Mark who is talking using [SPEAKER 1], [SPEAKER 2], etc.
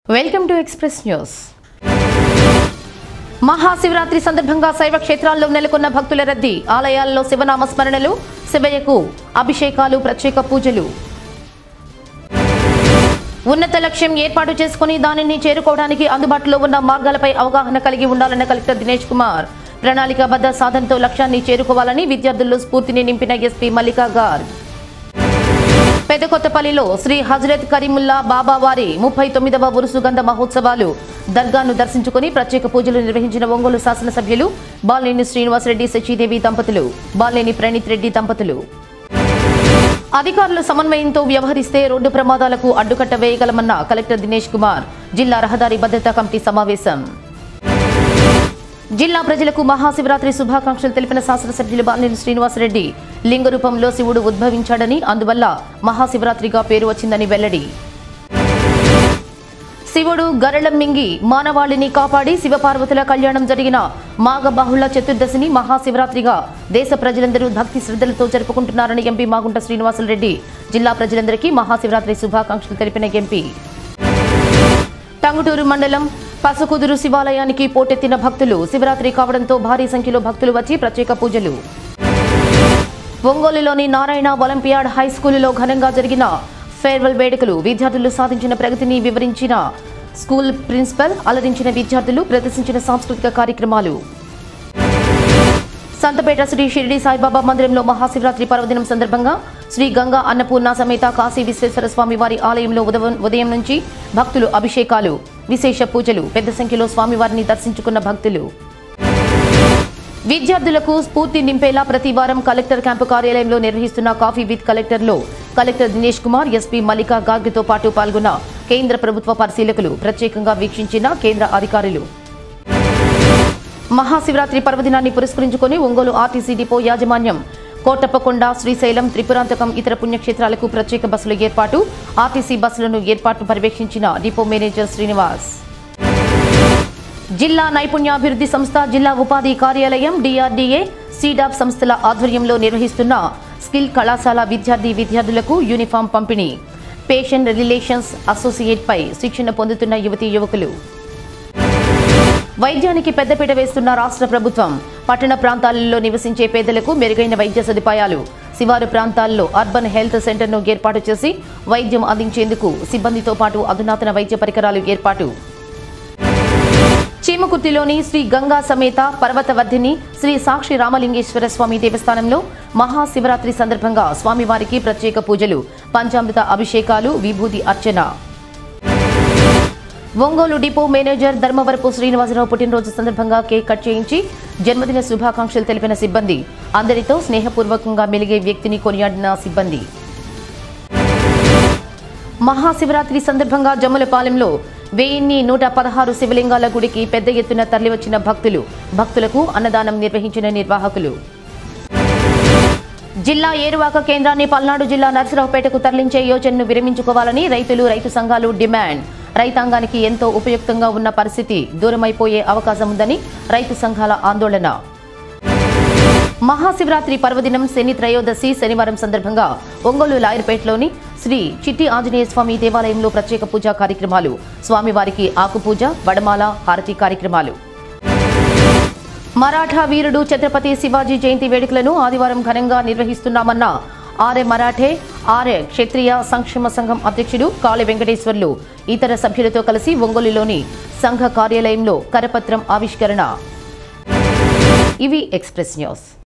[SPEAKER 1] welcome to express news Mahashivratri సందర్భంగా శైవ క్షేత్రాల్లో నెలకొన్న భక్తుల రద్దీ ఆలయాల్లో శివనామ స్మరణలు శివయ్యకు అభిషేకాలు ప్రత్యేక పూజలు ఉన్నత లక్ష్యం ఏర్పాటు చేసుకుని దానిని చేరుకోవడానికి అందుబాటులో ఉన్న మార్గాలపై అవగాహన కలిగి ఉండాలన్న కలెక్టర్ దినేష్ కుమార్ ప్రణాళికాబద్ధ సాధనతో లక్ష్యాన్ని చేరుకోవాలని విద్యార్థుల్లో స్ఫూర్తిని నింపిన ఎస్పీ మల్లికా గార్గ్ పెదకొత్తపల్లిలో శ్రీ హజరత్ కరీముల్లా బాబా వారి ముప్పై తొమ్మిదవ ఉరుసుగంధ మహోత్సవాలు దర్గాను దర్శించుకుని ప్రత్యేక పూజలు నిర్వహించిన ఒంగోలు శాసనసభ్యులు బాలేని శ్రీనివాసరెడ్డి శశిదేవి దంపతులు బాలేని ప్రణీత్ రెడ్డి దంపతులు అధికారులు సమన్వయంతో వ్యవహరిస్తే రోడ్డు ప్రమాదాలకు అడ్డుకట్ట వేయగలమన్న కలెక్టర్ దినేష్ కుమార్ జిల్లా రహదారి భద్రతా కమిటీ సమావేశం జిల్లా ప్రజలకు మహాశివరాత్రి శుభాకాంక్షలు తెలిపిన శాసనసభ్యులు బాలినేని శ్రీనివాసరెడ్డి లింగ రూపంలో శివుడు ఉద్భవించాడని అందువల్ల మహాశివరాత్రిగా పేరు వచ్చిందని వెల్లడి శివుడు గరళం మింగి మానవాళిని కాపాడి శివపార్వతుల కళ్యాణం జరిగిన మాఘ బాహుళ చతుర్దశిని మహాశివరాత్రిగా దేశ ప్రజలందరూ భక్తి శ్రద్ధలతో జరుపుకుంటున్నారని ఎంపీ మాగుంట శ్రీనివాసులరెడ్డి జిల్లా ప్రజలందరికీ మహాశివరాత్రి శుభాకాంక్షలు తెలిపిన ఎంపీ టంగుటూరు మండలం పసుకుదురు శివాలయానికి పోటెత్తిన భక్తులు శివరాత్రి కావడంతో భారీ సంఖ్యలో భక్తులు వచ్చి ప్రత్యేక పూజలు ఒంగోలులోని నారాయణ ఒలింపియాడ్ హై స్కూలులో ఘనంగా జరిగిన ఫేర్వెల్ వేడుకలు విద్యార్థులు సాధించిన ప్రగతిని వివరించిన స్కూల్ ప్రిన్సిపల్ అలరించిన విద్యార్థులు ప్రదర్శించిన సాంస్కృతిక కార్యక్రమాలు సంతపేట శ్రీ షిరిడి సాయిబాబా మందిరంలో మహాశివరాత్రి పర్వదినం సందర్భంగా శ్రీ గంగా అన్నపూర్ణ సమేత కాశీ విశ్వేశ్వర స్వామి వారి ఆలయంలో ఉదవం ఉదయం నుంచి భక్తులు అభిషేకాలు విశేష పూజలు పెద్ద సంఖ్యలో స్వామివారిని దర్శించుకున్న భక్తులు విద్యార్థులకు స్ఫూర్తి నింపేలా ప్రతి వారం కలెక్టర్ క్యాంపు కార్యాలయంలో నిర్వహిస్తున్న కాఫీ విత్ కలెక్టర్లో కలెక్టర్ దినేష్ కుమార్ ఎస్పీ మల్లికా గార్గ్తో పాటు పాల్గొన్న కేంద్ర ప్రభుత్వ పరిశీలకులు ప్రత్యేకంగా వీక్షించిన కేంద్ర అధికారులు మహాశివరాత్రి పర్వదినాన్ని పురస్కరించుకొని ఒంగోలు ఆర్టీసీ డిపో యాజమాన్యం కోటప్పకొండ శ్రీశైలం త్రిపురాంతకం ఇతర పుణ్యక్షేత్రాలకు ప్రత్యేక బస్సుల ఏర్పాటు ఆర్టీసీ బస్సులను ఏర్పాటు పర్యవేక్షించిన డిపో మేనేజర్ శ్రీనివాస్ జిల్లా నైపుణ్యాభివృద్ధి సంస్థ జిల్లా ఉపాధి కార్యాలయం డిఆర్డీఏ సీడాప్ సంస్థల ఆధ్వర్యంలో నిర్వహిస్తున్న స్కిల్ కళాశాల విద్యార్థి విద్యార్థులకు యూనిఫామ్ పంపిణీ పేషెంట్ రిలేషన్స్ అసోసియేట్ పై శిక్షణ పొందుతున్న యువతీ యువకులు వైద్యానికి పెద్దపీట వేస్తున్న రాష్ట్ర ప్రభుత్వం పట్టణ ప్రాంతాలలో నివసించే పేదలకు మెరుగైన వైద్య సదుపాయాలు శివారు ప్రాంతాల్లో అర్బన్ హెల్త్ సెంటర్ను ఏర్పాటు చేసి వైద్యం అందించేందుకు సిబ్బందితో పాటు అధునాతన వైద్య పరికరాలు ఏర్పాటు చీమకుర్తిలోని శ్రీ గంగా సమేత పర్వతవర్ధిని శ్రీ సాక్షి రామలింగేశ్వర స్వామి దేవస్థానంలో మహాశివరాత్రి సందర్భంగా స్వామివారికి ప్రత్యేక పూజలు పంచామృత అభిషేకాలు విభూతి అర్చన ఒంగోలు డిపో మేనేజర్ ధర్మవరపు శ్రీనివాసరావు పుట్టినరోజు సందర్భంగా కేక్ కట్ చేయించి జన్మదిన శుభాకాంక్షలు తెలిపిన సిబ్బంది అందరితో స్నేహపూర్వకంగా మెలిగే వ్యక్తిని కొనియాడిన సిబ్బంది మహాశివరాత్రి సందర్భంగా జమ్ములపాలెంలో వెయ్యిన్ని నూట పదహారు శివలింగాల గుడికి పెద్ద ఎత్తున తరలివచ్చిన భక్తులు భక్తులకు అన్నదానం నిర్వహించిన నిర్వాహకులు జిల్లా ఏరువాక కేంద్రాన్ని పల్నాడు జిల్లా నర్సరావుపేటకు తరలించే యోజనను విరమించుకోవాలని రైతులు రైతు సంఘాలు డిమాండ్ రైతాంగానికి ఎంతో ఉపయుక్తంగా ఉన్న పరిస్థితి దూరమైపోయే అవకాశం ఉందని రైతు సంఘాల ఆందోళన మహాశివరాత్రి పర్వదినం శని త్రయోదశి శనివారం సందర్భంగా ఒంగోలు లాయర్పేటలోని శ్రీ చిట్టి ఆంజనేయ స్వామి దేవాలయంలో ప్రత్యేక పూజా కార్యక్రమాలు స్వామివారికి ఆకుపూజ వడమాల హారతి కార్యక్రమాలు మరాఠా వీరుడు ఛత్రపతి శివాజీ జయంతి వేడుకలను ఆదివారం ఘనంగా నిర్వహిస్తున్నామన్న ఆర్ఏ మరాఠే ఆర్ఏ క్షత్రియ సంక్షేమ సంఘం అధ్యక్షుడు కాళి వెంకటేశ్వర్లు ఇతర సభ్యులతో కలిసి ఒంగోలులోని సంఘ కార్యాలయంలో కరపత్రం ఆవిష్కరణ ఇవి ఎక్స్ప్రెస్ న్యూస్